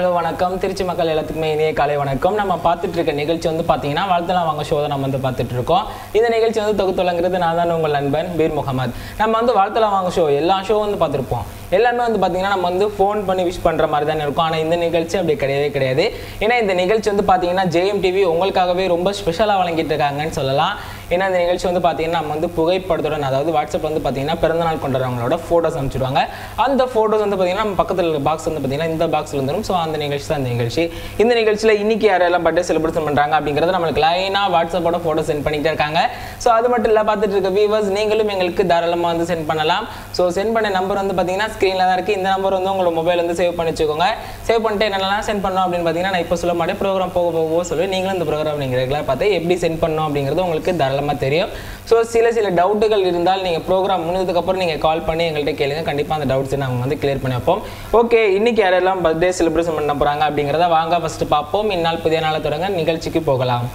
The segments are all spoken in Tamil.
ஹலோ வணக்கம் திருச்சி மக்கள் எல்லாத்துக்குமே இனிய காலை வணக்கம் நம்ம பார்த்துட்டு இருக்க நிகழ்ச்சி வந்து பார்த்தீங்கன்னா வாழ்த்தலாம் வாங்க ஷோ தான் நம்ம வந்து பார்த்துட்டு இருக்கோம் இந்த நிகழ்ச்சி வந்து தொகுத்துலங்கிறது நான் தான் உங்கள் நண்பன் பீர் முகமது நம்ம வந்து வாழ்த்தலாம் வாங்க ஷோ எல்லா ஷோ வந்து பார்த்துருப்போம் எல்லாமே வந்து பார்த்தீங்கன்னா நம்ம வந்து ஃபோன் பண்ணி விஷ் பண்ணுற மாதிரி தானே இருக்கும் ஆனால் இந்த நிகழ்ச்சி அப்படி கிடையவே கிடையாது ஏன்னா இந்த நிகழ்ச்சி வந்து பார்த்தீங்கன்னா ஜெயம் டிவி உங்களுக்காகவே ரொம்ப ஸ்பெஷலாக வழங்கிட்டு இருக்காங்கன்னு சொல்லலாம் ஏன்னா இந்த நிகழ்ச்சி வந்து பார்த்தீங்கன்னா நம்ம வந்து புகைப்படத்துடன் அதாவது வாட்ஸ்அப் வந்து பார்த்தீங்கன்னா பிறந்தநாள் கொண்டாடுறவங்களோட ஃபோட்டோஸ் அனுப்பிச்சிடுவாங்க அந்த ஃபோட்டோஸ் வந்து பார்த்தீங்கன்னா நம்ம பக்கத்தில் இருக்க பாக்ஸ் வந்து பார்த்தீங்கன்னா இந்த பாக்ஸில் வந்துடும் ஸோ அந்த நிகழ்ச்சி தான் இந்த நிகழ்ச்சி இந்த நிகழ்ச்சியில் இன்னைக்கு யாரெல்லாம் பர்த்டே செலிப்ரேஷன் பண்ணுறாங்க அப்படிங்கிறத நம்மளுக்கு லைனாக வாட்ஸ்அப்போட ஃபோட்டோ சென்ட் பண்ணிக்கிட்டே இருக்காங்க ஸோ அது மட்டும் இல்லை பார்த்துட்டு இருக்க வியூவர்ஸ் நீங்களும் எங்களுக்கு தாராளமாக வந்து சென்ட் பண்ணலாம் ஸோ சென்ட் பண்ண நம்பர் வந்து பார்த்தீங்கன்னா ஸ்க்ரீனில் தான் இருக்குது இந்த நம்பர் வந்து உங்களோட மொபைல் வந்து சேவ் பண்ணி வச்சுக்கோங்க சேவ் பண்ணிட்டு என்னெல்லாம் சென்ட் பண்ணணும் அப்படின்னு பார்த்தீங்கன்னா நான் இப்போ சொல்ல மாட்டேன் ப்ரோக்ராம் போக போக போக சொல்லி நீங்களும் இந்த ப்ரோக்ராம் நீங்கள் ரெகுலர் பார்த்து எப்படி சென்ட் பண்ணணும் அப்படிங்கிறது உங்களுக்கு தாராளமாக தெரியும் ஸோ சில சில டவுட்டுகள் இருந்தால் நீங்கள் ப்ரோக்ராம் முடிஞ்சதுக்கப்புறம் நீங்கள் கால் பண்ணி எங்கள்கிட்ட கேளுங்க கண்டிப்பாக அந்த டவுட்ஸை நாங்கள் வந்து கிளியர் பண்ணி வைப்போம் ஓகே இன்னைக்கு யாரெல்லாம் பர்த்டே செலிப்ரேஷன் பண்ண போகிறாங்க அப்படிங்கிறத வாங்க ஃபஸ்ட்டு பார்ப்போம் இந்நாள் புதிய நாளை தொடங்க நிகழ்ச்சிக்கு போகலாம்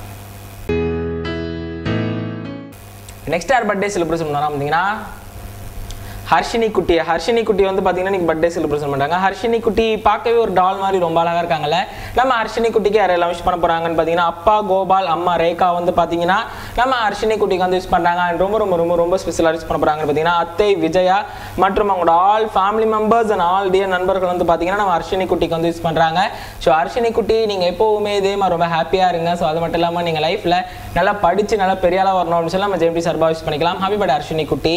நெக்ஸ்ட் யார் பர்த்டே செலிப்ரேஷன் பண்ணலாம் பார்த்தீங்கன்னா ஹர்ஷினி குட்டி ஹர்ஷினி குட்டி வந்து பார்த்தீங்கன்னா இன்னைக்கு பர்த்டே செலிப்ரேஷன் பண்ணுறாங்க ஹர்ஷினி குட்டி பார்க்கவே ஒரு டால் மாதிரி ரொம்ப அழகாக இருக்காங்கல்ல நம்ம ஹர்ஷினி குட்டிக்கு யாரெல்லாம் விஷ் பண்ண போகிறாங்கன்னு பார்த்தீங்கன்னா அப்பா கோபால் அம்மா ரேகா வந்து பார்த்தீங்கன்னா நம்ம ஹர்ஷினி குட்டிக்கு வந்து விஷ் பண்ணுறாங்க and ரொம்ப ரொம்ப ரொம்ப ரொம்ப ஸ்பெஷலாக விஷ் பண்ண போகிறாங்கன்னு பார்த்தீங்கன்னா அத்தை விஜயா மற்றும் அவங்களோட all family members and all dear நண்பர்கள் வந்து பார்த்தீங்கன்னா நம்ம ஹர்ஷினி குட்டிக்கு வந்து விஷ் பண்ணுறாங்க ஸோ ஹர்ஷினி குட்டி நீங்கள் எப்போவுமே இதே மாதிரி ரொம்ப ஹாப்பியாக இருங்க ஸோ அது மட்டும் இல்லாமல் நீங்கள் லைஃப்பில் நல்லா படித்து நல்லா பெரிய ஆளாக வரணும் அப்படின்னு சொல்லி நம்ம ஜெயம்பி சார்பாக விஷ் பண்ணிக்கலாம் ஹாப்பி பர்த்டே ஹர்ஷினி குட்டி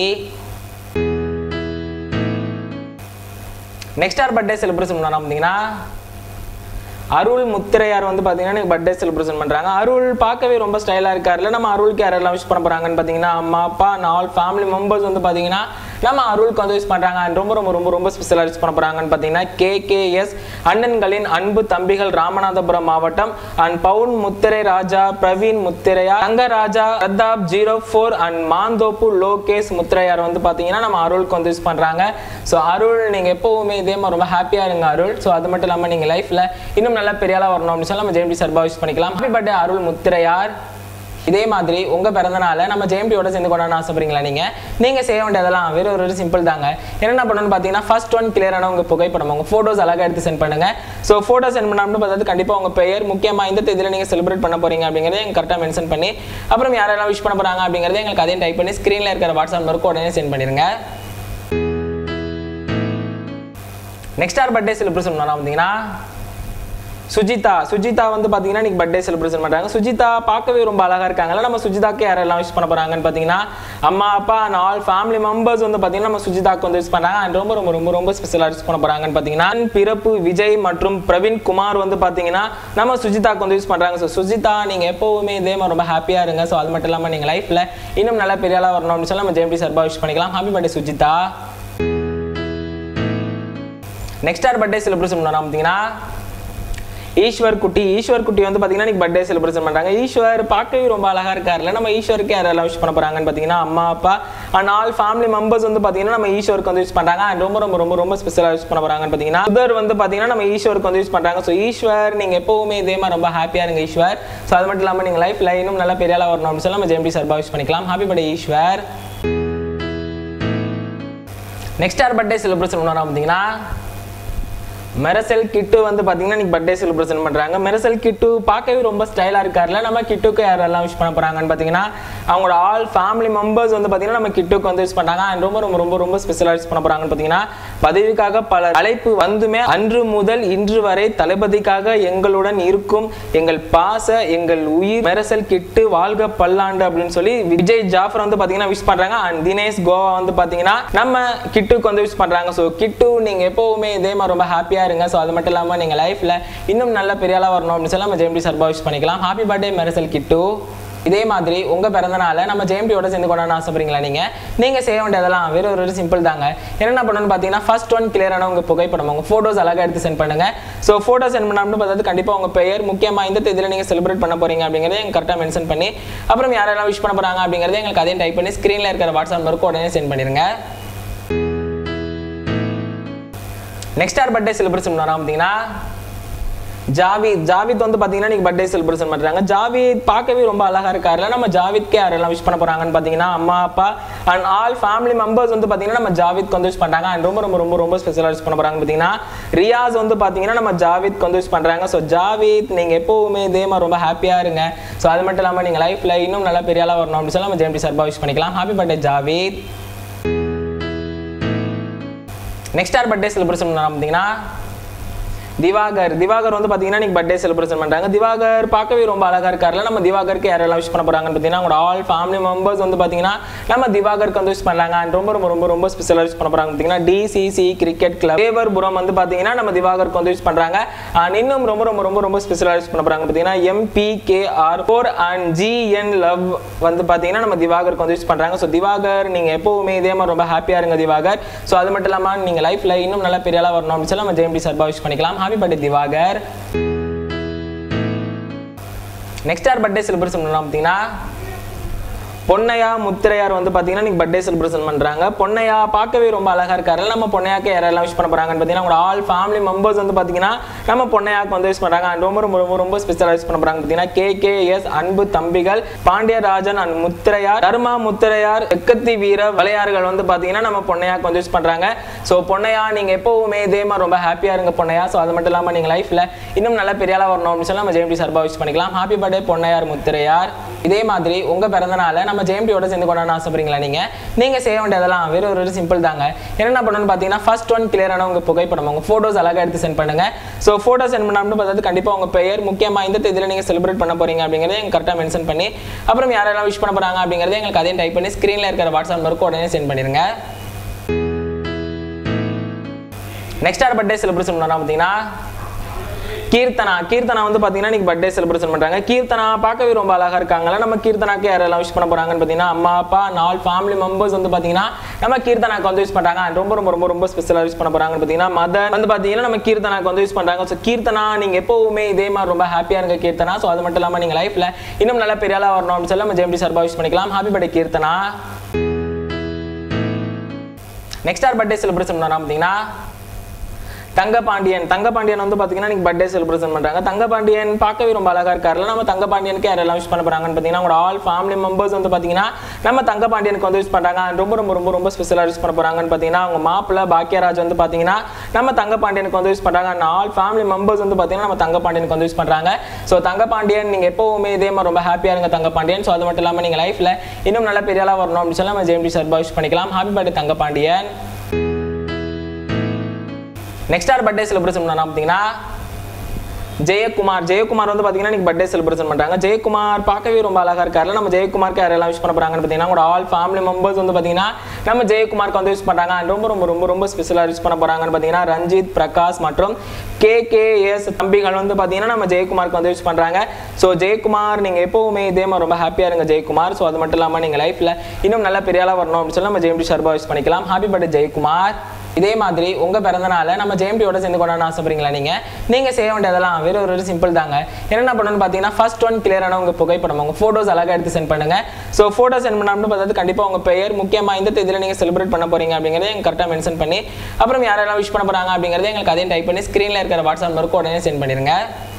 நெக்ஸ்ட் யார் பர்த்டே செலிப்ரேஷன் பண்ணலாம் பார்த்தீங்கன்னா அருள் முத்திரையார் வந்து பார்த்தீங்கன்னா எனக்கு பர்த்டே செலிப்ரேஷன் பண்ணுறாங்க அருள் பார்க்கவே ரொம்ப ஸ்டைலாக இருக்காருல்ல நம்ம அருளுக்கு யாரெல்லாம் விஷ் பண்ண போகிறாங்கன்னு பார்த்தீங்கன்னா அம்மா அப்பா நாலு ஃபேமிலி மெம்பர்ஸ் வந்து பார்த்தீங்கன்னா நம்ம அருளுக்கு வந்து விஷ் பண்ணுறாங்க and ரொம்ப ரொம்ப ரொம்ப ரொம்ப ஸ்பெஷலாக விஷ் பண்ண போகிறாங்கன்னு பார்த்தீங்கன்னா கேகேஎஸ் அண்ணன்களின் அன்பு தம்பிகள் ராமநாதபுரம் மாவட்டம் and Pavun Muthirai Raja Praveen Muthiraiya Thangaraja Pratap zero four and Manthoppu Lokesh Muthiraiyar வந்து பார்த்தீங்கன்னா நம்ம அருளுக்கு வந்து விஷ் பண்ணுறாங்க ஸோ அருள் நீங்கள் எப்போவுமே இதே மாதிரி ரொம்ப ஹாப்பியாக இருங்க அருள் ஸோ அது மட்டும் இல்லாமல் நீங்கள் லைஃப்பில் இன்னும் நல்லா பெரிய ஆளாக வரணும் அப்படின்னு சொல்லி நம்ம ஜெயம்பி சார்பாக விஷ் பண்ணிக்கலாம் ஹாப்பி பர்த்டே அருள் முத்திரையார் இதே மாதிரி உங்க பிறந்த நாளை நம்ம ஜெயம்பியோட சேர்ந்து கொண்டாட ஆசைப்படுறீங்களா நீங்க நீங்க செய்ய வேண்டியதெல்லாம் வெறும் ஒரு சிம்பிள் தாங்க என்னென்ன பண்ணணும்னு பார்த்தீங்கன்னா ஃபர்ஸ்ட் ஒன் கிளியரான உங்க புகைப்படம் உங்க ஃபோட்டோஸ் அழகாக எடுத்து சென்ட் பண்ணுங்க ஸோ ஃபோட்டோ சென்ட் பண்ணாமல் பார்த்தது கண்டிப்பாக உங்க பெயர் முக்கியமாக இந்த தேதியில் நீங்க செலிப்ரேட் பண்ண போறீங்க அப்படிங்கிறத எங்க கரெக்டாக மென்ஷன் பண்ணி அப்புறம் யாரெல்லாம் விஷ் பண்ண போறாங்க அப்படிங்கிறத எங்களுக்கு அதையும் டைப் பண்ணி ஸ்க்ரீனில் இருக்கிற வாட்ஸ்அப் நம்பருக்கு உடனே சென்ட் பண்ணிருங்க நெக்ஸ்ட் யார் பர்த்டே செலிப்ரேஷன் பண்ணலாம் பார்த்தீங்கன்னா சுஜிதா சுஜிதா வந்து பார்த்தீங்கன்னா இன்னைக்கு பர்த்டே செலிப்ரேஷன் பண்ணுறாங்க சுஜிதா பார்க்கவே ரொம்ப அழகாக இருக்காங்கல்ல நம்ம சுஜிதாக்கு யாரெல்லாம் விஷ் பண்ண போகிறாங்கன்னு பார்த்தீங்கன்னா அம்மா அப்பா and ஆல் ஃபேமிலி மெம்பர்ஸ் வந்து பார்த்தீங்கன்னா நம்ம சுஜிதாக்கு வந்து விஷ் பண்ணாங்க and ரொம்ப ரொம்ப ரொம்ப ரொம்ப ஸ்பெஷலாக விஷ் பண்ண போகிறாங்கன்னு பார்த்தீங்கன்னா பிறப்பு விஜய் மற்றும் பிரவீன் குமார் வந்து பார்த்தீங்கன்னா நம்ம சுஜிதாக்கு வந்து விஷ் பண்ணுறாங்க ஸோ சுஜிதா நீங்கள் எப்போவுமே இதே மாதிரி ரொம்ப ஹாப்பியாக இருங்க ஸோ அது மட்டும் இல்லாமல் நீங்கள் லைஃப்பில் இன்னும் நல்லா பெரிய ஆளாக வரணும் அப்படின்னு சொல்லி நம்ம ஜெயம்பி சார்பாக விஷ் பண்ணிக்கலாம் ஹாப்பி பர்த்டே சுஜிதா நெக்ஸ்ட் யார் பர்த்டே செலிப்ரேஷன் பண்ணலாம் பார்த்தீங்கன்னா ஈஸ்வர் குட்டி ஈஸ்வர் குட்டி வந்து பார்த்தீங்கன்னா இன்னைக்கு பர்த்டே செலிப்ரேஷன் பண்ணுறாங்க ஈஸ்வர் பார்க்கவே ரொம்ப அழகாக இருக்காருல்ல நம்ம ஈஸ்வருக்கு யாரெல்லாம் விஷ் பண்ண போகிறாங்கன்னு பார்த்தீங்கன்னா அம்மா அப்பா அண்ட் ஆல் ஃபேமிலி மெம்பர்ஸ் வந்து பார்த்தீங்கன்னா நம்ம ஈஸ்வருக்கு வந்து விஷ் பண்ணுறாங்க அண்ட் ரொம்ப ரொம்ப ரொம்ப ரொம்ப ஸ்பெஷலாக விஷ் பண்ண போகிறாங்கன்னு பார்த்தீங்கன்னா சுதர் வந்து பார்த்தீங்கன்னா நம்ம ஈஸ்வருக்கு வந்து விஷ் பண்ணுறாங்க ஸோ ஈஸ்வர் நீங்கள் எப்போவுமே இதே மாதிரி ரொம்ப ஹாப்பியாக இருங்க ஈஸ்வர் ஸோ அது மட்டும் இல்லாமல் நீங்கள் லைஃப்பில் இன்னும் நல்லா பெரிய ஆளாக வரணும் அப்படின்னு சொல்லி நம்ம ஜெயம்பி சார்பாக விஷ் பண்ணிக்கலாம் ஹாப்பி பர்த்டே ஈஸ்வர் நெக்ஸ்ட் யார் பர்த்டே செலிப்ரேஷன் பண்ணலாம் பார்த்தீங்கன்னா மெரசல் கிட்டு வந்து பார்த்தீங்கன்னா இன்னைக்கு பர்த்டே செலிப்ரேஷன் பண்ணுறாங்க மெரசல் கிட்டு பார்க்கவே ரொம்ப ஸ்டைலாக இருக்கார்ல நம்ம கிட்டுக்கு யாரெல்லாம் விஷ் பண்ண போகிறாங்கன்னு பார்த்தீங்கன்னா அவங்களோட ஆல் ஃபேமிலி மெம்பர்ஸ் வந்து பார்த்தீங்கன்னா நம்ம கிட்டுக்கு வந்து விஷ் பண்ணுறாங்க and ரொம்ப ரொம்ப ரொம்ப ரொம்ப ஸ்பெஷலாக விஷ் பண்ண போகிறாங்கன்னு பார்த்தீங்கன்னா பதவிக்காக பல அழைப்பு வந்துமே அன்று முதல் இன்று வரை தளபதிக்காக எங்களுடன் இருக்கும் எங்கள் பாச எங்கள் உயிர் மெரசல் கிட்டு வாழ்க பல்லாண்டு அப்படின்னு சொல்லி விஜய் ஜாஃபர் வந்து பார்த்தீங்கன்னா விஷ் பண்ணுறாங்க அண்ட் தினேஷ் கோவா வந்து பார்த்தீங்கன்னா நம்ம கிட்டுக்கு வந்து விஷ் பண்ணுறாங்க ஸோ கிட்டு நீங்கள் எப்போவுமே இதே மாதிரி ரொம்ப ஹாப்பியாக இருங்க ஸோ அது மட்டும் இல்லாமல் நீங்கள் லைஃப்பில் இன்னும் நல்ல பெரிய ஆளாக வரணும் அப்படின்னு சொல்லி நம்ம ஜெயம்பி சார்பாக விஷ் பண்ணிக்கலாம் ஹாப்பி பர்த்டே மெரசல் கிட்டு இதே மாதிரி உங்க பிறந்த நாளை நம்ம ஜெயம்பியோட சேர்ந்து கொண்டாட ஆசைப்படுறீங்களா நீங்க நீங்க செய்ய வேண்டியதெல்லாம் வெறும் ஒரு சிம்பிள் தாங்க என்னென்ன பண்ணணும்னு பார்த்தீங்கன்னா ஃபர்ஸ்ட் ஒன் கிளியரான உங்க புகைப்படம் உங்க ஃபோட்டோஸ் அழகாக எடுத்து சென்ட் பண்ணுங்க ஸோ ஃபோட்டோ சென்ட் பண்ணாமல் பார்த்தது கண்டிப்பாக உங்க பெயர் முக்கியமாக இந்த தேதியில் நீங்க செலிப்ரேட் பண்ண போறீங்க அப்படிங்கிறத எங்க கரெக்டாக மென்ஷன் பண்ணி அப்புறம் யாரெல்லாம் விஷ் பண்ண போறாங்க அப்படிங்கிறத எங்களுக்கு அதையும் டைப் பண்ணி ஸ்க்ரீனில் இருக்கிற வாட்ஸ்அப் நம்பருக்கு உடனே சென்ட் பண்ணிருங்க நெக்ஸ்ட் யார் பர்த்டே செலிப்ரேஷன் பண்ணலாம் பார்த்தீங்கன்னா ஜாவித் ஜாவித் வந்து பார்த்தீங்கன்னா நீங்கள் பர்த்டே செலிப்ரேஷன் பண்ணுறாங்க ஜாவித் பார்க்கவே ரொம்ப அழகாக இருக்காருல நம்ம ஜாவித்கே யாரெல்லாம் விஷ் பண்ண போகிறாங்கன்னு பார்த்தீங்கன்னா அம்மா அப்பா அண்ட் ஆல் ஃபேமிலி மெம்பர்ஸ் வந்து பார்த்தீங்கன்னா நம்ம ஜாவித் வந்து விஷ் பண்ணுறாங்க அண்ட் ரொம்ப ரொம்ப ரொம்ப ரொம்ப ஸ்பெஷலாக விஷ் பண்ண போகிறாங்க பார்த்தீங்கன்னா ரியாஸ் வந்து பார்த்தீங்கன்னா நம்ம ஜாவித் வந்து விஷ் பண்ணுறாங்க ஸோ ஜாவித் நீங்கள் எப்போவுமே இதே மாதிரி ரொம்ப ஹாப்பியாக இருங்க ஸோ அது மட்டும் இல்லாமல் நீங்கள் லைஃப்பில் இன்னும் நல்லா பெரிய ஆளாக வரணும் அப்படின்னு சொல்லி நம்ம ஜெயம்பி சார்பாக விஷ் பண்ணிக்கலாம் ஹாப்பி பர்த்டே ஜாவித் நெக்ஸ்ட் யார் பர்த்டே செலிப்ரேஷன் பண்ணலாம் பார்த்தீங்கன்னா திவாகர் திவாகர் வந்து பார்த்தீங்கன்னா இன்னைக்கு பர்த்டே செலிப்ரேஷன் பண்ணுறாங்க திவாகர் பார்க்கவே ரொம்ப அழகாக இருக்காருல நம்ம திவாகருக்கு யாரெல்லாம் விஷ் பண்ண போகிறாங்கன்னு பார்த்தீங்கன்னா அவங்களோட ஆல் ஃபேமிலி மெம்பர்ஸ் வந்து பார்த்தீங்கன்னா நம்ம திவாகருக்கு வந்து விஷ் பண்ணலாங்க அண்ட் ரொம்ப ரொம்ப ரொம்ப ரொம்ப ஸ்பெஷலாக விஷ் பண்ண போகிறாங்க பார்த்தீங்கன்னா டிசிசி கிரிக்கெட் கிளப் தேவர்புரம் வந்து பார்த்தீங்கன்னா நம்ம திவாகருக்கு வந்து விஷ் பண்ணுறாங்க அண்ட் இன்னும் ரொம்ப ரொம்ப ரொம்ப ரொம்ப ஸ்பெஷலாக விஷ் பண்ண போகிறாங்க பார்த்தீங்கன்னா MBKR four and GN love வந்து பார்த்தீங்கன்னா நம்ம திவாகருக்கு வந்து விஷ் பண்ணுறாங்க ஸோ திவாகர் நீங்கள் எப்போவுமே இதே மாதிரி ரொம்ப ஹாப்பியாக இருங்க திவாகர் ஸோ அது மட்டும் இல்லாமல் நீங்கள் லைஃப்பில் இன்னும் நல்லா பெரிய ஆளாக வரணும் அப்படின்னு சொல்லி நம்ம ஜெயம்பி சார்பாக விஷ் பண்ணிக்கலாம் ஹாப்பி பர்த்டே திவாகர் நெக்ஸ்ட் யார் பர்த்டே செலிப்ரேஷன் பண்ணலாம் பார்த்தீங்கன்னா பொன்னையா முத்திரையார் வந்து பார்த்தீங்கன்னா இன்னைக்கு பர்த்டே செலிப்ரேஷன் பண்ணுறாங்க பொன்னையா பார்க்கவே ரொம்ப அழகாக இருக்காரு நம்ம பொன்னையாக்கு யாரெல்லாம் விஷ் பண்ண போகிறாங்கன்னு பார்த்தீங்கன்னா உங்களோட ஆல் ஃபேமிலி மெம்பர்ஸ் வந்து பார்த்தீங்கன்னா நம்ம பொன்னையாக்கு வந்து விஷ் பண்ணுறாங்க அண்ட் ரொம்ப ரொம்ப ரொம்ப ரொம்ப ஸ்பெஷலாக விஷ் பண்ண போகிறாங்க பார்த்தீங்கன்னா கே கே எஸ் அன்பு தம்பிகள் பாண்டியராஜன் அண்ட் முத்திரையார் தர்மா முத்திரையார் எக்கத்தி வீர விளையாறுகள் வந்து பார்த்தீங்கன்னா நம்ம பொன்னையாக்கு வந்து விஷ் பண்ணுறாங்க ஸோ பொன்னையா நீங்கள் எப்போவுமே இதே மாதிரி ரொம்ப ஹாப்பியாக இருங்க பொன்னையா ஸோ அது மட்டும் இல்லாமல் நீங்கள் லைஃப்பில் இன்னும் நல்ல பெரிய ஆளாக வரணும் அப்படின்னு சொல்லி நம்ம ஜெயம்பி சார்பாக விஷ் பண்ணிக்கலாம் ஹாப்பி பர்த்டே பொன்னையார் முத்திரையார் இதே மாதிரி உங்கள் பிறந்த நாளை நம்ம ஜெயம்பியோட சேர்ந்து கொண்டாட ஆசைப்படுறீங்களா நீங்கள் நீங்கள் செய்ய வேண்டியதெல்லாம் வெறும் ஒரு சிம்பிள் தாங்க என்னென்ன பண்ணணும்னு பார்த்தீங்கன்னா ஃபர்ஸ்ட் ஒன் கிளியரான உங்கள் புகைப்படம் உங்கள் ஃபோட்டோஸ் அழகாக எடுத்து சென்ட் பண்ணுங்க ஸோ ஃபோட்டோ சென்ட் பண்ணாமல் பார்த்தது கண்டிப்பாக உங்கள் பெயர் முக்கியமாக இந்த தேதியில் நீங்கள் செலிப்ரேட் பண்ண போறீங்க அப்படிங்கிறத எங்க கரெக்டாக மென்ஷன் பண்ணி அப்புறம் யாரெல்லாம் விஷ் பண்ண போகிறாங்க அப்படிங்கிறத எங்களுக்கு அதையும் டைப் பண்ணி ஸ்க்ரீனில் இருக்கிற வாட்ஸ்அப் நம்பருக்கு உடனே சென்ட் பண்ணிடுங்க நெக்ஸ்ட் யார் பர்த்டே செலிப்ரேஷன் பண்ணலாம் பார்த்தீங்கன்னா கீர்த்தனா கீர்த்தனா வந்து பார்த்தீங்கன்னா இன்னைக்கு பர்த்டே செலிப்ரேஷன் பண்ணுறாங்க கீர்த்தனா பார்க்கவே ரொம்ப அழகாக இருக்காங்களா நம்ம கீர்த்தனாக்கு யாரெல்லாம் விஷ் பண்ண போகிறாங்கன்னு பார்த்தீங்கன்னா அம்மா அப்பா நாலு ஃபேமிலி மெம்பர்ஸ் வந்து பார்த்தீங்கன்னா நம்ம கீர்த்தனாக்கு வந்து விஷ் பண்ணுறாங்க and ரொம்ப ரொம்ப ரொம்ப ரொம்ப ஸ்பெஷலாக விஷ் பண்ண போகிறாங்கன்னு பார்த்தீங்கன்னா மதன் வந்து பார்த்தீங்கன்னா நம்ம கீர்த்தனாக்கு வந்து விஷ் பண்ணுறாங்க ஸோ கீர்த்தனா நீங்கள் எப்போவுமே இதே மாதிரி ரொம்ப ஹாப்பியாக இருங்க கீர்த்தனா ஸோ அது மட்டும் இல்லாமல் நீங்கள் லைஃப்பில் இன்னும் நல்ல பெரிய ஆளாக வரணும் அப்படின்னு சொல்லி நம்ம ஜெயம்பி சார்பாக விஷ் பண்ணிக்கலாம் ஹாப்பி பர்த்டே கீர்த்தனா நெக்ஸ்ட் யார் பர்த்டே செலிப்ரேஷன் பண்ணலாம் பார்த்தீங்கன்னா தங்கபாண்டியன் தங்கபாண்டியன் வந்து பார்த்தீங்கன்னா இன்னைக்கு பர்த்டே செலிப்ரேஷன் பண்ணுறாங்க தங்கபாண்டியன் பார்க்கவே ரொம்ப அழகாக இருக்காருல நம்ம தங்கபாண்டியனுக்கு யாரெல்லாம் விஷ் பண்ண போகிறாங்கன்னு பார்த்தீங்கன்னா உங்களோட ஆல் ஃபேமிலி மெம்பர்ஸ் வந்து பார்த்தீங்கன்னா நம்ம தங்கபாண்டியனுக்கு வந்து விஷ் பண்ணுறாங்க and ரொம்ப ரொம்ப ரொம்ப ரொம்ப ஸ்பெஷலாக விஷ் பண்ண போகிறாங்கன்னு பார்த்தீங்கன்னா அவங்க மாப்பிள்ளை பாக்கியராஜ் வந்து பார்த்தீங்கன்னா நம்ம தங்கபாண்டியனுக்கு வந்து விஷ் பண்ணுறாங்க and ஆல் ஃபேமிலி மெம்பர்ஸ் வந்து பார்த்தீங்கன்னா நம்ம தங்கபாண்டியனுக்கு வந்து விஷ் பண்ணுறாங்க ஸோ தங்கபாண்டியன் நீங்கள் எப்போவுமே இதே மாதிரி ரொம்ப ஹாப்பியாக இருங்க தங்கபாண்டியன் ஸோ அது மட்டும் இல்லாமல் நீங்கள் லைஃப்பில் இன்னும் நல்ல பெரிய ஆளாக வரணும் அப்படின்னு சொல்லி நம்ம ஜெயம்பி சார்பாக விஷ் பண்ணிக்கலாம் ஹாப்பி பர்த்டே தங்கபாண்டியன் நெக்ஸ்ட் யார் பர்த்டே செலிப்ரேஷன் பண்ணலாம் பார்த்தீங்கன்னா ஜெயக்குமார் ஜெயக்குமார் வந்து பார்த்தீங்கன்னா இன்னைக்கு பர்த்டே செலிப்ரேஷன் பண்ணுறாங்க ஜெயக்குமார் பார்க்கவே ரொம்ப அழகாக இருக்காருல நம்ம ஜெயக்குமாருக்கு யாரெல்லாம் விஷ் பண்ண போகிறாங்கன்னு பார்த்தீங்கன்னா உங்களோட ஆல் ஃபேமிலி மெம்பர்ஸ் வந்து பார்த்தீங்கன்னா நம்ம ஜெயக்குமாருக்கு வந்து விஷ் பண்ணுறாங்க and ரொம்ப ரொம்ப ரொம்ப ரொம்ப ஸ்பெஷலாக விஷ் பண்ண போகிறாங்கன்னு பார்த்தீங்கன்னா ரஞ்சித் பிரகாஷ் மற்றும் கே கே எஸ் தம்பிகள் வந்து பார்த்தீங்கன்னா நம்ம ஜெயக்குமாருக்கு வந்து விஷ் பண்ணுறாங்க ஸோ ஜெயக்குமார் நீங்கள் எப்போவுமே இதே மாதிரி ரொம்ப ஹாப்பியாக இருங்க ஜெயக்குமார் ஸோ அது மட்டும் இல்லாமல் நீங்கள் லைஃப்பில் இன்னும் நல்ல பெரிய ஆளாக வரணும் அப்படின்னு சொல்லி நம்ம ஜெயம்பி ஷர்பா விஷ் பண்ணிக்கலாம் ஹாப்பி பர்த்டே ஜெயக்குமார் இதே மாதிரி உங்க பிறந்த நாளை நம்ம ஜெயம்பியோட சேர்ந்து கொண்டாட ஆசைப்படுறீங்களா நீங்க நீங்க செய்ய வேண்டியதெல்லாம் வெறும் ஒரு சிம்பிள் தாங்க என்னென்ன பண்ணணும்னு பார்த்தீங்கன்னா ஃபர்ஸ்ட் ஒன் கிளியரான உங்க புகைப்படம் உங்க ஃபோட்டோஸ் அழகாக எடுத்து சென்ட் பண்ணுங்க ஸோ ஃபோட்டோ சென்ட் பண்ணாமல் பார்த்தது கண்டிப்பாக உங்க பெயர் முக்கியமாக இந்த தேதியில் நீங்க செலிப்ரேட் பண்ண போறீங்க அப்படிங்கிறத எங்க கரெக்டாக மென்ஷன் பண்ணி அப்புறம் யாரெல்லாம் விஷ் பண்ண போறாங்க அப்படிங்கிறத எங்களுக்கு அதையும் டைப் பண்ணி ஸ்க்ரீனில் இருக்கிற வாட்ஸ்அப் நம்பருக்கு உடனே சென்ட் பண்ணிடுங்க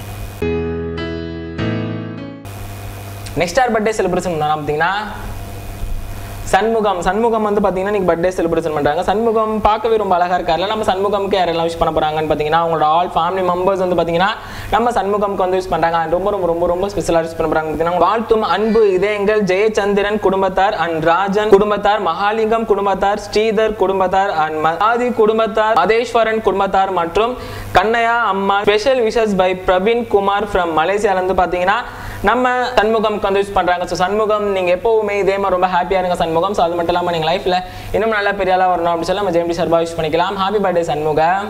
நெக்ஸ்ட் யார் பர்த்டே செலிப்ரேஷன் பண்ணலாம் பார்த்தீங்கன்னா சண்முகம் சண்முகம் வந்து பார்த்தீங்கன்னா இன்னைக்கு பர்த்டே செலிப்ரேஷன் பண்ணுறாங்க சண்முகம் பார்க்கவே ரொம்ப அழகாக இருக்காருல நம்ம சண்முகம்க்கு யாரெல்லாம் விஷ் பண்ண போகிறாங்கன்னு பார்த்தீங்கன்னா அவங்களோட ஆல் ஃபேமிலி மெம்பர்ஸ் வந்து பார்த்தீங்கன்னா நம்ம சண்முகம்க்கு வந்து விஷ் பண்ணுறாங்க and ரொம்ப ரொம்ப ரொம்ப ரொம்ப ஸ்பெஷலாக விஷ் பண்ண போகிறாங்க பார்த்தீங்கன்னா வாழ்த்தும் அன்பு இதயங்கள் ஜெயச்சந்திரன் குடும்பத்தார் அண்ட் ராஜன் குடும்பத்தார் மகாலிங்கம் குடும்பத்தார் ஸ்ரீதர் குடும்பத்தார் அண்ட் மகாதி குடும்பத்தார் மதேஸ்வரன் குடும்பத்தார் மற்றும் கண்ணையா அம்மா special wishes by Praveen Kumar from மலேசியால இருந்து பார்த்தீங்கன்னா நம்ம சண்முகம் வந்து யூஸ் பண்றாங்க ஸோ சண்முகம் நீங்க எப்பவுமே இதே மாதிரி ரொம்ப ஹாப்பியா இருங்க சண்முகம் ஸோ அது மட்டும் இல்லாம நீங்க லைஃப்ல இன்னும் நல்லா பெரிய ஆளா வரணும் அப்படின்னு சொல்லி நம்ம ஜெயம்பி சார்பா யூஸ் பண்ணிக்கலாம் ஹாப்பி பர்த்டே சண்முகம்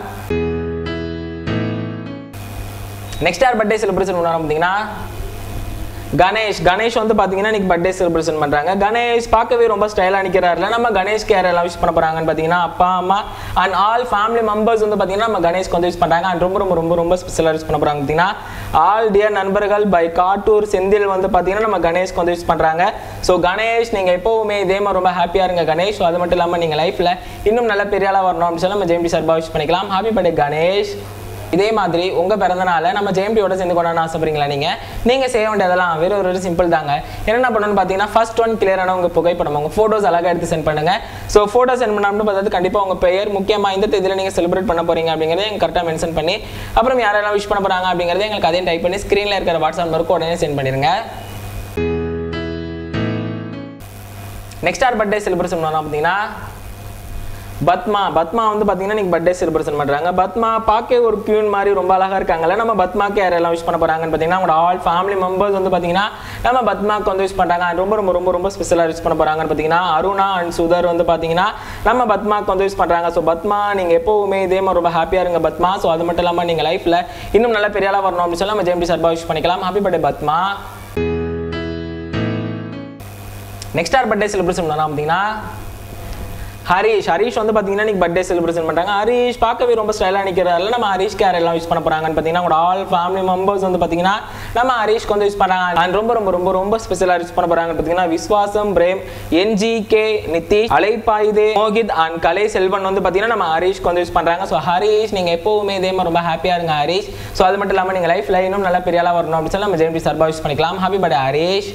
நெக்ஸ்ட் யார் பர்த்டே செலிப்ரேஷன் பண்ண பார்த்தீங்கன்னா கணேஷ் கணேஷ் வந்து பார்த்தீங்கன்னா இன்னைக்கு பர்த்டே செலிப்ரேஷன் பண்ணுறாங்க கணேஷ் பார்க்கவே ரொம்ப ஸ்டைலாக நிற்கிறாருல நம்ம கணேஷ்க்கு யாரெல்லாம் விஷ் பண்ண போகிறாங்கன்னு பார்த்தீங்கன்னா அப்பா அம்மா அண்ட் ஆல் ஃபேமிலி மெம்பர்ஸ் வந்து பார்த்தீங்கன்னா நம்ம கணேஷ்க்கு வந்து விஷ் பண்ணுறாங்க அண்ட் ரொம்ப ரொம்ப ரொம்ப ரொம்ப ஸ்பெஷலாக விஷ் பண்ண போகிறாங்க பார்த்தீங்கன்னா ஆல் டியர் நண்பர்கள் பை காட்டூர் செந்தில் வந்து பார்த்தீங்கன்னா நம்ம கணேஷ்க்கு வந்து விஷ் பண்ணுறாங்க ஸோ கணேஷ் நீங்கள் எப்போவுமே இதே மாதிரி ரொம்ப ஹாப்பியாக இருங்க கணேஷ் ஸோ அது மட்டும் இல்லாமல் நீங்கள் லைஃப்பில் இன்னும் நல்ல பெரிய ஆளாக வரணும் அப்படின்னு சொல்லி நம்ம ஜெயம்பி சார்பாக விஷ் பண்ணிக்கலாம் ஹாப்பி பர்த்டே கணேஷ் இதே மாதிரி உங்கள் பிறந்தநாளை நம்ம ஜெயம்பியோட சேர்ந்து கொண்டாட ஆசைப்படுறீங்களா நீங்கள் நீங்கள் செய்ய வேண்டியதெல்லாம் வெறும் ஒரு சிம்பிள் தாங்க என்னென்ன பண்ணணும்னு பார்த்தீங்கன்னா ஃபர்ஸ்ட் ஒன் கிளியரான உங்கள் புகைப்படம் உங்கள் ஃபோட்டோஸ் அழகாக எடுத்து சென்ட் பண்ணுங்க ஸோ ஃபோட்டோ சென்ட் பண்ணாமல் பார்த்தது கண்டிப்பாக உங்கள் பெயர் முக்கியமாக இந்த தேதியில் நீங்கள் செலிப்ரேட் பண்ண போறீங்க அப்படிங்கிறத எங்களுக்கு கரெக்டாக மென்ஷன் பண்ணி அப்புறம் யாரெல்லாம் விஷ் பண்ண போகிறாங்க அப்படிங்கிறத எங்களுக்கு அதையும் டைப் பண்ணி ஸ்க்ரீனில் இருக்கிற வாட்ஸ்அப் நம்பருக்கு உடனே சென்ட் பண்ணிடுங்க நெக்ஸ்ட் யார் பர்த்டே செலிப்ரேஷன் பண்ணலாம் பார்த்தீங்கன்னா பத்மா பத்மா வந்து பார்த்தீங்கன்னா இன்னைக்கு பர்த்டே செலிப்ரேஷன் பண்ணுறாங்க பத்மா பார்க்க ஒரு பியூன் மாதிரி ரொம்ப அழகாக இருக்காங்கல்ல நம்ம பத்மாக்கு யாரெல்லாம் விஷ் பண்ண போகிறாங்கன்னு பார்த்தீங்கன்னா அவங்களோட ஆல் ஃபேமிலி மெம்பர்ஸ் வந்து பார்த்தீங்கன்னா நம்ம பத்மாக்கு வந்து விஷ் பண்ணுறாங்க ரொம்ப ரொம்ப ரொம்ப ரொம்ப ஸ்பெஷலாக விஷ் பண்ண போகிறாங்கன்னு பார்த்தீங்கன்னா அருணா அண்ட் சுதர் வந்து பார்த்தீங்கன்னா நம்ம பத்மாக்கு வந்து விஷ் பண்ணுறாங்க ஸோ பத்மா நீங்கள் எப்போவுமே இதே மாதிரி ரொம்ப ஹாப்பியாக இருங்க பத்மா ஸோ அது மட்டும் இல்லாமல் நீங்கள் லைஃப்பில் இன்னும் நல்ல பெரிய ஆளாக வரணும் அப்படின்னு சொல்லி நம்ம ஜெயம்பி சார்பாக விஷ் பண்ணிக்கலாம் ஹாப்பி பர்த்டே பத்மா நெக்ஸ்ட் யார் பர்த்டே செலிப்ரேஷன் பண்ணலாம் பார்த்தீங்கன்னா ஹரிஷ் ஹரிஷ் வந்து பார்த்தீங்கன்னா இன்னைக்கு பர்த்டே செலிப்ரேஷன் பண்ணுறாங்க ஹரிஷ் பார்க்கவே ரொம்ப ஸ்டைலாக நிற்கிறாரில்ல நம்ம ஹரிஷ்க்கு யாரெல்லாம் யூஸ் பண்ண போகிறாங்கன்னு பார்த்தீங்கன்னா உங்களோட ஆல் ஃபேமிலி மெம்பர்ஸ் வந்து பார்த்தீங்கன்னா நம்ம ஹரிஷ்க்கு வந்து யூஸ் பண்ணுறாங்க அண்ட் ரொம்ப ரொம்ப ரொம்ப ரொம்ப ஸ்பெஷலாக யூஸ் பண்ண போகிறாங்கன்னு பார்த்தீங்கன்னா Viswasam Prem NG K Nitish Alaipayuthey Mohit and Kalai Selvan வந்து பார்த்தீங்கன்னா நம்ம ஹரிஷ்க்கு வந்து யூஸ் பண்ணுறாங்க ஸோ ஹரிஷ் நீங்கள் எப்போவுமே இதே மாதிரி ரொம்ப ஹாப்பியாக இருங்க ஹரிஷ் ஸோ அது மட்டும் இல்லாமல் நீங்கள் லைஃப்பில் இன்னும் நல்ல பெரிய ஆளாக வரணும் அப்படின்னு சொல்லி நம்ம ஜெயம்பி சார்பாக யூஸ் பண்ணிக்கலாம் ஹாப்பி பர்த்டே ஹரிஷ்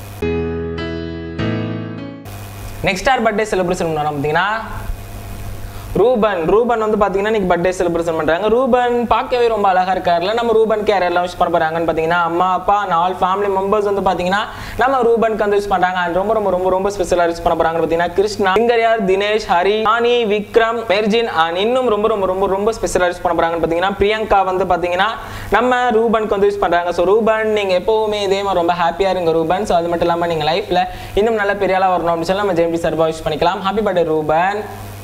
நெக்ஸ்ட் யார் பர்த்டே செலிப்ரேஷன் பண்ணோம் பார்த்தீங்கன்னா ரூபன் ரூபன் வந்து பார்த்தீங்கன்னா இன்னைக்கு பர்த்டே செலிப்ரேஷன் பண்ணுறாங்க ரூபன் பார்க்கவே ரொம்ப அழகாக இருக்காருல்ல நம்ம ரூபனுக்கு யாரெல்லாம் விஷ் பண்ண போகிறாங்கன்னு பார்த்தீங்கன்னா அம்மா அப்பா நாலு ஃபேமிலி மெம்பர்ஸ் வந்து பார்த்தீங்கன்னா நம்ம ரூபனுக்கு வந்து விஷ் பண்ணுறாங்க அண்ட் ரொம்ப ரொம்ப ரொம்ப ரொம்ப ஸ்பெஷலாக விஷ் பண்ண போகிறாங்கன்னு பார்த்தீங்கன்னா கிருஷ்ணா சிங்கரியார் தினேஷ் ஹரி ஆனி விக்ரம் மெர்ஜின் அண்ட் இன்னும் ரொம்ப ரொம்ப ரொம்ப ரொம்ப ஸ்பெஷலாக விஷ் பண்ண போகிறாங்கன்னு பார்த்தீங்கன்னா பிரியங்கா வந்து பார்த்தீங்கன்னா நம்ம ரூபனுக்கு வந்து விஷ் பண்ணுறாங்க ஸோ ரூபன் நீங்கள் எப்போவுமே இதே மாதிரி ரொம்ப ஹாப்பியாக இருங்க ரூபன் ஸோ அது மட்டும் இல்லாமல் நீங்கள் லைஃப்பில் இன்னும் நல்ல பெரிய ஆளாக வரணும் அப்படின்னு சொல்லி நம்ம ஜெயம்பி சார்பாக விஷ் பண்ணிக்கலாம் ஹாப்பி பர்த்டே ரூபன்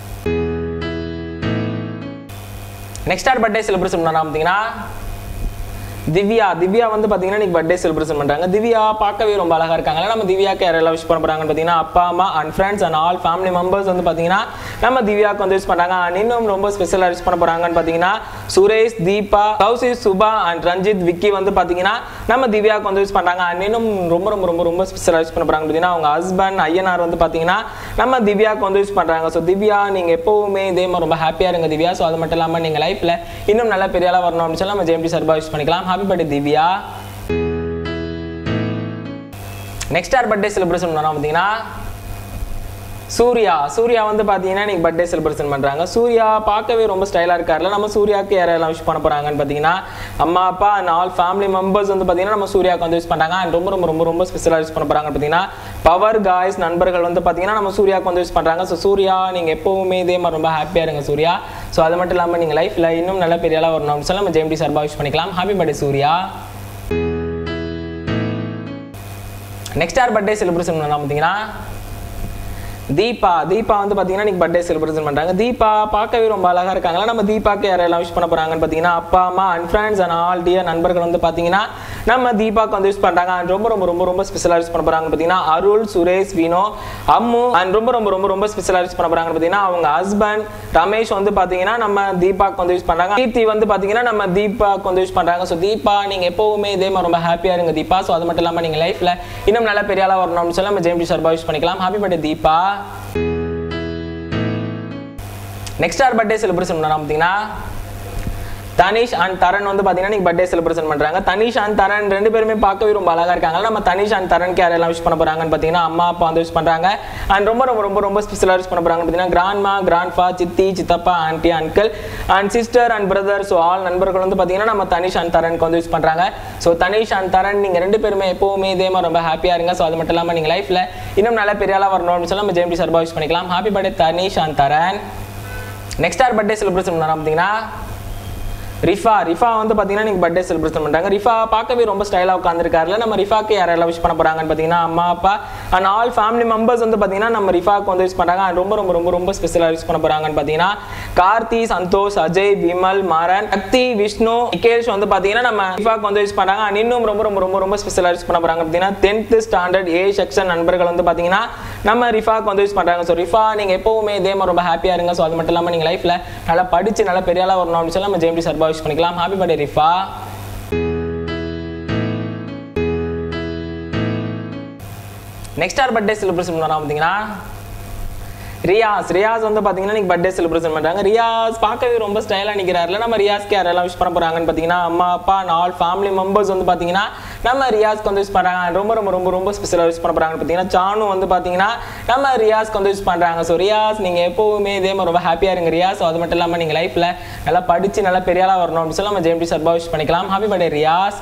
நெக்ஸ்ட் யார் பர்த்டே செலிப்ரேஷன் பண்ணலாம் பார்த்தீங்கன்னா திவ்யா திவ்யா வந்து பார்த்தீங்கன்னா இன்னைக்கு பர்த்டே செலிப்ரேஷன் பண்ணுறாங்க திவ்யா பார்க்கவே ரொம்ப அழகாக இருக்காங்க நம்ம திவ்யாக்கு யாரெல்லாம் விஷ் பண்ண போகிறாங்கன்னு பார்த்தீங்கன்னா அப்பா அம்மா and friends and all family members வந்து பார்த்தீங்கன்னா நம்ம திவ்யாவுக்கு வந்து விஷ் பண்ணுறாங்க அண்ட் இன்னும் ரொம்ப ஸ்பெஷலாக விஷ் பண்ண போகிறாங்கன்னு பார்த்தீங்கன்னா சுரேஷ் தீபா கௌசி சுபா அண்ட் ரஞ்சித் விக்கி வந்து பார்த்தீங்கன்னா நம்ம திவ்யாவுக்கு வந்து விஷ் பண்ணுறாங்க அண்ட் இன்னும் ரொம்ப ரொம்ப ரொம்ப ரொம்ப ஸ்பெஷலாக விஷ் பண்ண போகிறாங்க பார்த்தீங்கன்னா அவங்க ஹஸ்பண்ட் ஐயனார் வந்து பார்த்தீங்கன்னா நம்ம திவ்யாவுக்கு வந்து விஷ் பண்ணுறாங்க ஸோ திவ்யா நீங்கள் எப்போவுமே இதே மாதிரி ரொம்ப ஹாப்பியாக இருங்க திவ்யா ஸோ அது மட்டும் இல்லாமல் நீங்கள் லைஃப்பில் இன்னும் நல்ல பெரிய ஆளாக வரணும் அப்படின்னு சொல்லி நம்ம ஜெயம்பி சார்பாக விஷ் பண்ணிக்கலாம் ஹாப்பி பர்த்டே திவ்யா நெக்ஸ்ட் யார் பர்த்டே செலிப்ரேஷன் பண்ணோம் பார்த்தீங்கன்னா சூர்யா சூர்யா வந்து பார்த்தீங்கன்னா இன்னைக்கு பர்த்டே செலிப்ரேஷன் பண்ணுறாங்க சூர்யா பார்க்கவே ரொம்ப ஸ்டைலாக இருக்கார்ல நம்ம சூர்யாவுக்கு யாரெல்லாம் விஷ் பண்ண போகிறாங்கன்னு பார்த்தீங்கன்னா அம்மா அப்பா அண்ட் ஆல் ஃபேமிலி மெம்பர்ஸ் வந்து பார்த்தீங்கன்னா நம்ம சூர்யாவுக்கு வந்து விஷ் பண்ணுறாங்க அண்ட் ரொம்ப ரொம்ப ரொம்ப ரொம்ப ஸ்பெஷலாக விஷ் பண்ண போகிறாங்கன்னு பார்த்தீங்கன்னா பவர் காய்ஸ் நண்பர்கள் வந்து பார்த்தீங்கன்னா நம்ம சூர்யாவுக்கு வந்து விஷ் பண்ணுறாங்க ஸோ சூர்யா நீங்கள் எப்போவுமே இதே மாதிரி ரொம்ப ஹாப்பியாக இருங்க சூர்யா ஸோ அது மட்டும் இல்லாமல் நீங்கள் லைஃப்பில் இன்னும் நல்ல பெரிய ஆளாக வரணும் அப்படின்னு சொல்லி நம்ம ஜெயம்பி சார்பாக விஷ் பண்ணிக்கலாம் ஹாப்பி பர்த்டே சூர்யா நெக்ஸ்ட் யார் பர்த்டே செலிப்ரேஷன் பண்ணலாம் பார்த்தீங்கன்னா தீபா தீபா வந்து பார்த்தீங்கன்னா இன்னைக்கு பர்த்டே செலிப்ரேஷன் பண்ணுறாங்க தீபா பார்க்கவே ரொம்ப அழகாக இருக்காங்களா நம்ம தீபாக்கு யாரெல்லாம் விஷ் பண்ண போகிறாங்கன்னு பார்த்தீங்கன்னா அப்பா அம்மா and friends and all dear நண்பர்கள் வந்து பார்த்தீங்கன்னா நம்ம தீபாக்கு வந்து விஷ் பண்ணுறாங்க அண்ட் ரொம்ப ரொம்ப ரொம்ப ரொம்ப ஸ்பெஷலாக விஷ் பண்ண போகிறாங்க பார்த்தீங்கன்னா அருள் சுரேஷ் வினோ அம்மு அண்ட் ரொம்ப ரொம்ப ரொம்ப ரொம்ப ஸ்பெஷலாக விஷ் பண்ண போகிறாங்கன்னு பார்த்தீங்கன்னா அவங்க ஹஸ்பண்ட் ரமேஷ் வந்து பார்த்தீங்கன்னா நம்ம தீபாக்கு வந்து விஷ் பண்ணுறாங்க கீர்த்தி வந்து பார்த்தீங்கன்னா நம்ம தீபாக்கு வந்து விஷ் பண்ணுறாங்க ஸோ தீபா நீங்கள் எப்போவுமே இதே மாதிரி ரொம்ப ஹாப்பியாக இருங்க தீபா ஸோ அது மட்டும் இல்லாமல் நீங்கள் லைஃப்பில் இன்னும் நல்ல பெரிய ஆளாக வரணும் அப்படின்னு சொல்லி நம்ம ஜெயம்பி சார்பாக விஷ் பண்ணிக்கலாம் ஹாப்பி பர்த்டே தீபா நெக்ஸ்ட் யார் பர்த்டே செலிப்ரேஷன் பண்ணலாம் பார்த்தீங்கன்னா தனிஷ் அண்ட் தரன் வந்து பார்த்தீங்கன்னா இன்னைக்கு பர்த்டே செலிப்ரேஷன் பண்ணுறாங்க தனிஷ் அண்ட் தரன் ரெண்டு பேருமே பார்க்கவே ரொம்ப அழகாக இருக்காங்க நம்ம தனிஷ் அண்ட் தரனுக்கு யாரெல்லாம் விஷ் பண்ண போகிறாங்கன்னு பார்த்தீங்கன்னா அம்மா அப்பா வந்து விஷ் பண்ணுறாங்க அண்ட் ரொம்ப ரொம்ப ரொம்ப ரொம்ப ஸ்பெஷலாக விஷ் பண்ண போகிறாங்க பார்த்தீங்கன்னா கிராண்ட்மா கிராண்ட்ஃபா சித்தி சித்தப்பா aunty uncle and sister and brother so all நண்பர்கள் வந்து பார்த்தீங்கன்னா நம்ம தனிஷ் அண்ட் தரனுக்கு வந்து விஷ் பண்ணுறாங்க ஸோ தனிஷ் அண்ட் தரன் நீங்கள் ரெண்டு பேருமே எப்போவுமே இதே மாதிரி ரொம்ப ஹாப்பியாக இருங்க ஸோ அது மட்டும் இல்லாமல் நீங்கள் லைஃப்பில் இன்னும் நல்ல பெரிய ஆளாக வரணும் அப்படின்னு சொல்லி நம்ம ஜெயம்பி சார்பாக விஷ் பண்ணிக்கலாம் happy birthday Dhanish and Dharan next யார் பர்த்டே செலிப்ரேஷன் பண்ணலாம் பார்த்தீங்கன்னா ரிஃபா ரிஃபா வந்து பார்த்தீங்கன்னா நீங்கள் பர்த்டே செலிப்ரேஷன் பண்ணுறாங்க ரிஃபா பார்க்கவே ரொம்ப ஸ்டைலாக உட்காந்துருக்காருல நம்ம ரிஃபாக்கு யாரெல்லாம் விஷ் பண்ண போகிறாங்கன்னு பார்த்தீங்கன்னா அம்மா அப்பா அண்ட் ஆல் ஃபேமிலி மெம்பர்ஸ் வந்து பார்த்தீங்கன்னா நம்ம ரிஃபாக்கு வந்து விஷ் பண்ணுறாங்க and ரொம்ப ரொம்ப ரொம்ப ரொம்ப ஸ்பெஷலாக விஷ் பண்ண போகிறாங்கன்னு பார்த்தீங்கன்னா கார்த்தி சந்தோஷ் அஜய் விமல் மாறன் சக்தி விஷ்ணு நிகேஷ் வந்து பார்த்தீங்கன்னா நம்ம ரிஃபாக்கு வந்து விஷ் பண்ணுறாங்க and இன்னும் ரொம்ப ரொம்ப ரொம்ப ரொம்ப ஸ்பெஷலாக விஷ் பண்ண போகிறாங்க பார்த்தீங்கன்னா டென்த் ஸ்டாண்டர்ட் ஏ செக்ஷன் நண்பர்கள் வந்து பார்த்தீங்கன்னா நம்ம ரிஃபாக்கு வந்து விஷ் பண்ணுறாங்க ஸோ ரிஃபா நீங்கள் எப்போவுமே இதே மாதிரி ரொம்ப ஹாப்பியாக இருங்க ஸோ அது மட்டும் இல்லாமல் நீங்கள் லைஃப்பில் நல்லா படித்து நல்லா பெரிய ஆளாக வரணும் அப்படின்னு சொல்லி நம்ம ஜெயம்பி சார்பாக விஷ் பண்ணிக்கலாம் ஹாப்பி பர்த்டே ரிஃபா நெக்ஸ்ட் யார் பர்த்டே செலிப்ரேஷன் பண்ணலாம் பார்த்தீங்கன்னா ரியாஸ் ரியாஸ் வந்து பார்த்தீங்கன்னா இன்னைக்கு பர்த்டே செலிப்ரேஷன் பண்ணுறாங்க ரியாஸ் பார்க்கவே ரொம்ப ஸ்டைலாக நிற்கிறாருல நம்ம ரியாஸ்க்கு யாரெல்லாம் விஷ் பண்ண போகிறாங்கன்னு பார்த்தீங்கன்னா அம்மா அப்பா நாலு ஃபேமிலி மெம்பர்ஸ் வந்து பார்த்தீங்கன்னா நம்ம ரியாஸ்க்கு வந்து விஷ் பண்ணுறாங்க ரொம்ப ரொம்ப ரொம்ப ரொம்ப ஸ்பெஷலாக விஷ் பண்ண போகிறாங்கன்னு பார்த்தீங்கன்னா சானு வந்து பார்த்தீங்கன்னா நம்ம ரியாஸ்க்கு வந்து விஷ் பண்ணுறாங்க ஸோ ரியாஸ் நீங்கள் எப்போவுமே இதே மாதிரி ரொம்ப ஹாப்பியாக இருங்க ரியாஸ் ஸோ அது மட்டும் இல்லாமல் நீங்கள் லைஃப்பில் நல்லா படித்து நல்லா பெரிய ஆளாக வரணும் அப்படின்னு சொல்லி நம்ம ஜெயம்பி சார்பாக விஷ் பண்ணிக்கலாம் ஹாப்பி பர்த்டே ரியாஸ்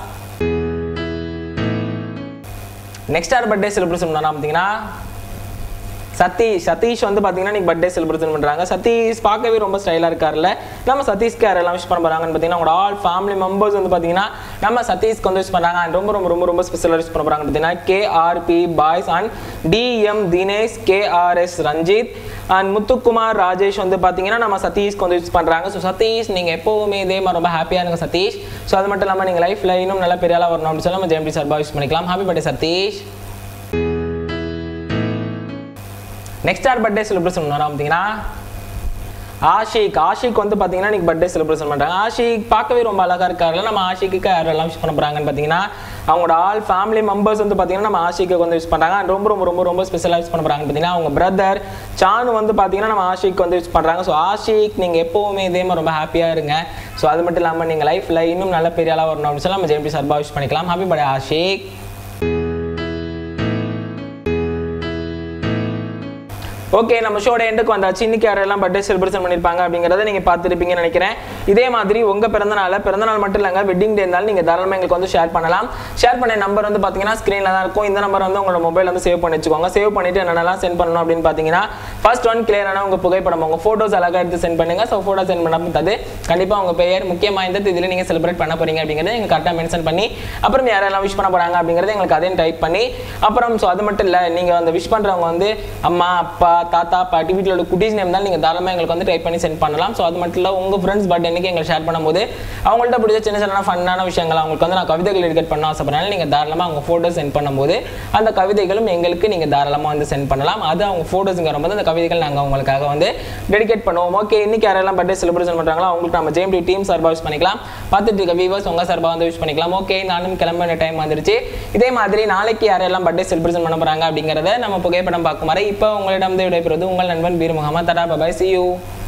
நெக்ஸ்ட் யார் பர்த்டே செலிப்ரேஷன் பண்ணா பார்த்தீங்கன்னா சதீஷ் சதீஷ் வந்து பார்த்தீங்கன்னா இன்னைக்கு பர்த்டே செலிப்ரேஷன் பண்ணுறாங்க சதீஷ் பார்க்கவே ரொம்ப ஸ்டைலாக இருக்கார்ல நம்ம சதீஷ்க்கு யாரெல்லாம் விஷ் பண்ண போகிறாங்கன்னு பார்த்தீங்கன்னா அவங்களோட ஆல் ஃபேமிலி மெம்பர்ஸ் வந்து பார்த்தீங்கன்னா நம்ம சதீஷ்க்கு வந்து விஷ் பண்ணுறாங்க and ரொம்ப ரொம்ப ரொம்ப ரொம்ப ஸ்பெஷலாக விஷ் பண்ண போகிறாங்க பார்த்தீங்கன்னா KRB boys and TM Dinesh KRS Ranjith and Muthukumar Rajesh வந்து பார்த்தீங்கன்னா நம்ம சதீஷ்க்கு வந்து விஷ் பண்ணுறாங்க ஸோ சதீஷ் நீங்கள் எப்போவுமே இதே மாதிரி ரொம்ப ஹாப்பியாக இருங்க சதீஷ் ஸோ அது மட்டும் இல்லாமல் நீங்கள் லைஃப்பில் இன்னும் நல்ல பெரிய ஆளாக வரணும் அப்படின்னு சொல்லி நம்ம ஜெயம்பி சார்பாக விஷ் பண்ணிக்கலாம் ஹாப்பி பர்த்டே சதீஷ் நெக்ஸ்ட் யார் பர்த்டே செலிப்ரேஷன் பண்ணுறோம் பார்த்தீங்கன்னா ஆஷிக் ஆஷிக் வந்து பார்த்தீங்கன்னா இன்னைக்கு பர்த்டே செலிப்ரேஷன் பண்ணுறாங்க ஆஷிக் பார்க்கவே ரொம்ப அழகாக இருக்காருல்ல நம்ம ஆஷிக்கு யாரெல்லாம் விஷ் பண்ண போகிறாங்கன்னு பார்த்தீங்கன்னா அவங்களோட ஆல் ஃபேமிலி மெம்பர்ஸ் வந்து பார்த்தீங்கன்னா நம்ம ஆஷிக்கு வந்து விஷ் பண்ணுறாங்க and ரொம்ப ரொம்ப ரொம்ப ரொம்ப ஸ்பெஷலாக விஷ் பண்ண போகிறாங்கன்னு பார்த்தீங்கன்னா அவங்க பிரதர் சானு வந்து பார்த்தீங்கன்னா நம்ம ஆஷிக் வந்து விஷ் பண்ணுறாங்க ஸோ ஆஷிக் நீங்கள் எப்போவுமே இதே மாதிரி ரொம்ப ஹாப்பியாக இருங்க ஸோ அது மட்டும் இல்லாமல் நீங்கள் லைஃப்பில் இன்னும் நல்ல பெரிய ஆளாக வரணும் அப்படின்னு சொல்லி நம்ம ஜெயம்பி சார்பாக விஷ் பண்ணிக்கலாம் ஹாப்பி பர்த்டே ஆஷிக் ஓகே நம்ம ஷோட எண்டுக்கு வந்தாச்சு இன்னைக்கு யாரெல்லாம் பர்த்டே செலிப்ரேஷன் பண்ணியிருப்பாங்க அப்படிங்கிறத நீங்கள் பார்த்துருப்பீங்கன்னு நினைக்கிறேன் இதே மாதிரி உங்கள் பிறந்தநாள பிறந்தநாள் மட்டும் இல்லைங்க வெட்டிங் டே இருந்தாலும் நீங்கள் தாராளமாக எங்களுக்கு வந்து ஷேர் பண்ணலாம் ஷேர் பண்ண நம்பர் வந்து பார்த்தீங்கன்னா ஸ்க்ரீனில் தான் இருக்கும் இந்த நம்பர் வந்து உங்களோட மொபைல் வந்து சேவ் பண்ணி வச்சுக்கோங்க சேவ் பண்ணிட்டு என்னென்னலாம் சென்ட் பண்ணணும் அப்படின்னு பார்த்தீங்கன்னா ஃபர்ஸ்ட் ஒன் கிளியரான உங்கள் புகைப்படம் உங்கள் ஃபோட்டோஸ் அழகாக எடுத்து சென்ட் பண்ணுங்க ஸோ ஃபோட்டோ சென்ட் பண்ண தது கண்டிப்பாக உங்கள் பெயர் முக்கியமாக இந்த இதில் நீங்கள் செலிப்ரேட் பண்ண போறீங்க அப்படிங்கிறத எங்களுக்கு கரெக்டாக மென்ஷன் பண்ணி அப்புறம் யாரெல்லாம் விஷ் பண்ண போகிறாங்க அப்படிங்கிறத எங்களுக்கு அதையும் டைப் பண்ணி அப்புறம் ஸோ அது மட்டும் இல்லை நீங்கள் அந்த விஷ் பண்ணுறவங்க வந்து அம்மா அப்பா தாத்தா பாட்டி வீட்டிலோட குட்டீஸ் நேம் தான் நீங்கள் தாராளமாக எங்களுக்கு வந்து டைப் பண்ணி சென்ட் பண்ணலாம் ஸோ அது மட்டும் இல்லை உங்கள் ஃப்ரெண்ட்ஸ் பர்த்டே அன்னைக்கு எங்களுக்கு ஷேர் பண்ணும்போது அவங்கள்ட்ட பிடிச்ச சின்ன சின்ன ஃபன்னான விஷயங்கள் அவங்களுக்கு வந்து நான் கவிதைகள் எடுக்கட் பண்ண ஆசைப்படுறேன் நீங்கள் தாராளமாக அவங்க ஃபோட்டோ சென்ட் பண்ணும்போது அந்த கவிதைகளும் எங்களுக்கு நீங்கள் தாராளமாக வந்து சென்ட் பண்ணலாம் அது அவங்க ஃபோட்டோஸுங்கிற போது அந்த கவிதைகள் நாங்கள் உங்களுக்காக வந்து டெடிகேட் பண்ணுவோம் ஓகே இன்னைக்கு யாரெல்லாம் பர்த்டே செலிப்ரேஷன் பண்ணுறாங்களோ அவங்களுக்கு நம்ம ஜேஎம்டி டீம் சார்பாக யூஸ் பண்ணிக்கலாம் பார்த்துட்டு இருக்க வியூவர்ஸ் உங்கள் சார்பாக வந்து யூஸ் பண்ணிக்கலாம் ஓகே நானும் கிளம்ப டைம் வந்துருச்சு இதே மாதிரி நாளைக்கு யாரெல்லாம் பர்த்டே செலிப்ரேஷன் பண்ண போகிறாங்க அப்படிங்கிறத நம்ம புகைப்படம் பார்க்கும் வரை இப்போ உங்களிடம் விடைபெறுவது உங்கள் நண்பன் Peer Muhammad tada bye bye see you